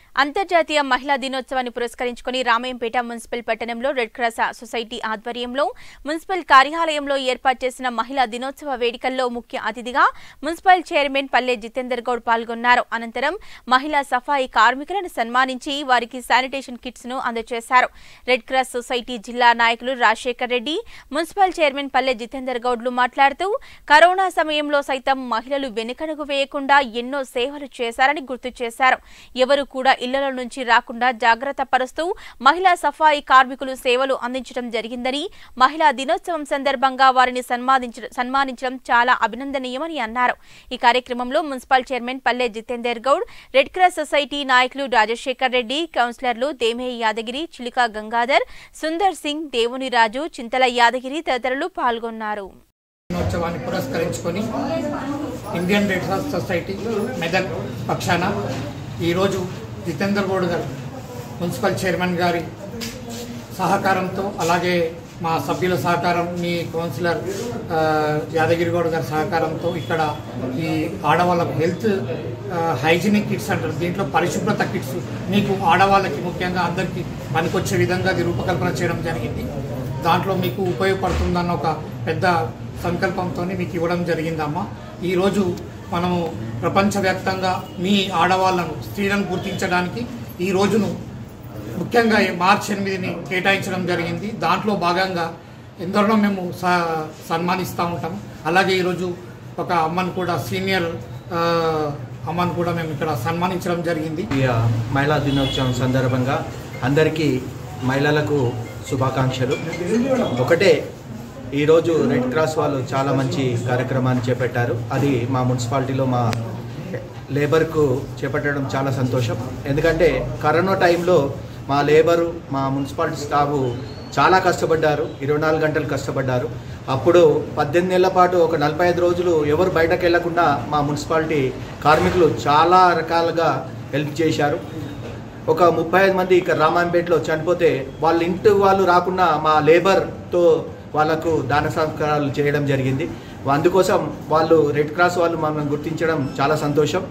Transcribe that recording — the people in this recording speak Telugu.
అంతర్జాతీయ మహిళా దినోత్సవాన్ని పురస్కరించుకుని రామాయంపేట మున్సిపల్ పట్టణంలో రెడ్ క్రాస్ సొసైటీ ఆధ్వర్యంలో మున్సిపల్ కార్యాలయంలో ఏర్పాటు చేసిన మహిళా దినోత్సవ వేడుకల్లో ముఖ్య అతిథిగా మున్సిపల్ చైర్మన్ పల్లె జితేందర్ గౌడ్ పాల్గొన్నారు అనంతరం మహిళా సఫాయి కార్మికులను సన్మానించి వారికి శానిటేషన్ కిట్స్ ను అందజేశారు రెడ్ క్రాస్ సొసైటీ జిల్లా నాయకులు రాజశేఖర్ రెడ్డి మున్సిపల్ చైర్మన్ పల్లె జితేందర్ గౌడ్లు మాట్లాడుతూ కరోనా సమయంలో సైతం మహిళలు వెనుకడుగు వేయకుండా ఎన్నో సేవలు చేశారని గుర్తు చేశారు ఎవరు కూడా ఇళ్లలో నుంచి రాకుండా జాగ్రత్త పరుస్తూ మహిళా సఫాయి కార్మికులు సేవలు అందించడం జరిగిందని మహిళా దినోత్సవం సందర్భంగా వారిని సన్మానించ సన్మానించడం చాలా అభినందనీయమని అన్నారు ఈ కార్యక్రమంలో municipal chairman Palle Jitender Goud red cross society నాయకులు రాజశేఖర్ రెడ్డి కౌన్సిలర్లు దేమే యాదగిరి చిలుక గంగాధర్ సుందర్ సింగ్ దేవుని రాజు చింతల యాదగిరి తదితరులు పాల్గొన్నారు దినోత్సవాన్ని పురస్కరించుకొని Indian red cross society Medak పక్షాన ఈరోజు జితేందర్ గౌడ్ గారు మున్సిపల్ చైర్మన్ గారి సహకారంతో అలాగే మా సభ్యుల సహకారం మీ కౌన్సిలర్ ఆ, యాదగిరి గౌడ్ గారి సహకారంతో ఇక్కడ ఈ ఆడవాళ్ళకు హెల్త్ హైజీనిక్ కిట్స్ అంటారు దీంట్లో పరిశుభ్రత కిట్స్ మీకు ఆడవాళ్ళకి ముఖ్యంగా అందరికీ పనికొచ్చే విధంగా అది రూపకల్పన చేయడం జరిగింది దాంట్లో మీకు ఉపయోగపడుతుందన్న ఒక పెద్ద సంకల్పంతో మీకు ఇవ్వడం జరిగిందమ్మా ఈరోజు మనము ప్రపంచవ్యాప్తంగా మీ ఆడవాళ్ళను స్త్రీలను గుర్తించడానికి ఈ రోజును ముఖ్యంగా ఈ మార్చి ఎనిమిదిని కేటాయించడం జరిగింది దాంట్లో భాగంగా ఎందరినో మేము స- సన్మానిస్తూ ఉంటాం అలాగే ఈరోజు ఒక అమ్మను కూడా సీనియర్ ఆ, అమ్మను కూడా మేము ఇక్కడ సన్మానించడం జరిగింది ఈ మహిళా దినోత్సవం సందర్భంగా అందరికీ మహిళలకు శుభాకాంక్షలు ఒకటే ఈరోజు రెడ్ క్రాస్ వాళ్ళు చాలా మంచి కార్యక్రమాన్ని చేపట్టారు అది మా మున్సిపాలిటీలో మా లేబర్కు చేపట్టడం చాలా సంతోషం ఎందుకంటే కరోనా టైంలో మా లేబరు మా మున్సిపాలిటీ స్టాఫ్ చాలా కష్టపడ్డారు ఇరవై నాలుగు గంటలు కష్టపడ్డారు అప్పుడు పద్దెనిమిది నెలల పాటు ఒక నలభై ఐదు రోజులు ఎవరు బయటకు వెళ్లకుండా మా మున్సిపాలిటీ కార్మికులు చాలా రకాలుగా హెల్ప్ చేశారు ఒక ముప్పై ఐదు మంది ఇక్కడ రామాయంపేటలో చనిపోతే వాళ్ళ ఇంటి వాళ్ళు రాకుండా మా లేబర్తో వాళ్ళకు దాన సంస్కారాలు చేయడం జరిగింది అందుకోసం వాళ్ళు రెడ్ క్రాస్ వాళ్ళు మమ్మల్ని గుర్తించడం చాలా సంతోషం